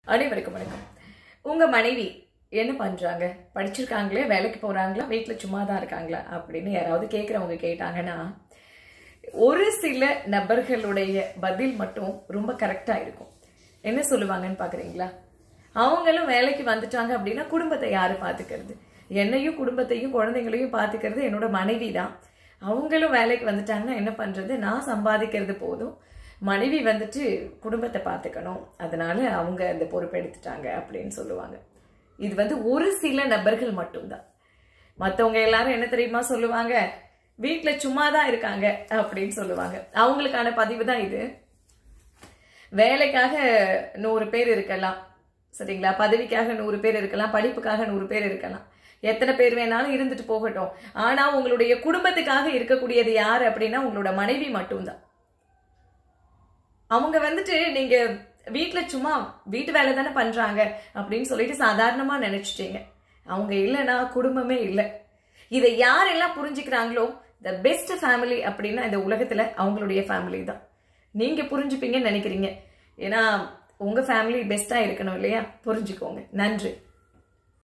அனைவருக்கும் வணக்கம் உங்க மனைவி என்ன பண்றாங்க படிச்சிருக்காங்களே வேலைக்கு போறாங்களா வீட்டுல சும்மா தான் இருக்காங்களா அப்படின்னு யாராவது கேட்கறவங்க கேட்டாங்கன்னா ஒரு சில நபர்களுடைய பதில் மட்டும் ரொம்ப கரெக்டா இருக்கும் என்ன சொல்லுவாங்கன்னு பாக்குறீங்களா அவங்களும் வேலைக்கு வந்துட்டாங்க அப்படின்னா குடும்பத்தை யாரு பாத்துக்கிறது என்னையும் குடும்பத்தையும் குழந்தைங்களையும் பாத்துக்கிறது என்னோட மனைவி தான் அவங்களும் வேலைக்கு வந்துட்டாங்கன்னா என்ன பண்றது நான் சம்பாதிக்கிறது போதும் மனைவி வந்துட்டு குடும்பத்தை பார்த்துக்கணும் அதனால அவங்க அந்த பொறுப்பை எடுத்துட்டாங்க அப்படின்னு சொல்லுவாங்க இது வந்து ஒரு சில நபர்கள் மட்டும்தான் மற்றவங்க எல்லாரும் என்ன தெரியுமா சொல்லுவாங்க வீட்டில் சும்மா தான் இருக்காங்க அப்படின்னு சொல்லுவாங்க அவங்களுக்கான பதிவு தான் இது வேலைக்காக நூறு பேர் இருக்கலாம் சரிங்களா பதவிக்காக நூறு பேர் இருக்கலாம் படிப்புக்காக நூறு பேர் இருக்கலாம் எத்தனை பேர் வேணாலும் இருந்துட்டு போகட்டும் ஆனா உங்களுடைய குடும்பத்துக்காக இருக்கக்கூடியது யார் அப்படின்னா உங்களோட மனைவி மட்டும்தான் அவங்க வந்துட்டு நீங்க வீட்டுல சும்மா வீட்டு வேலை தானே பண்றாங்க அப்படின்னு சொல்லிட்டு சாதாரணமா நினைச்சிட்டீங்க அவங்க இல்லைன்னா குடும்பமே இல்லை இதை யாரெல்லாம் புரிஞ்சுக்கிறாங்களோ த பெஸ்ட் ஃபேமிலி அப்படின்னா இந்த உலகத்துல அவங்களுடைய ஃபேமிலி தான் நீங்க புரிஞ்சுப்பீங்கன்னு நினைக்கிறீங்க ஏன்னா உங்க ஃபேமிலி பெஸ்டா இருக்கணும் இல்லையா புரிஞ்சுக்கோங்க நன்றி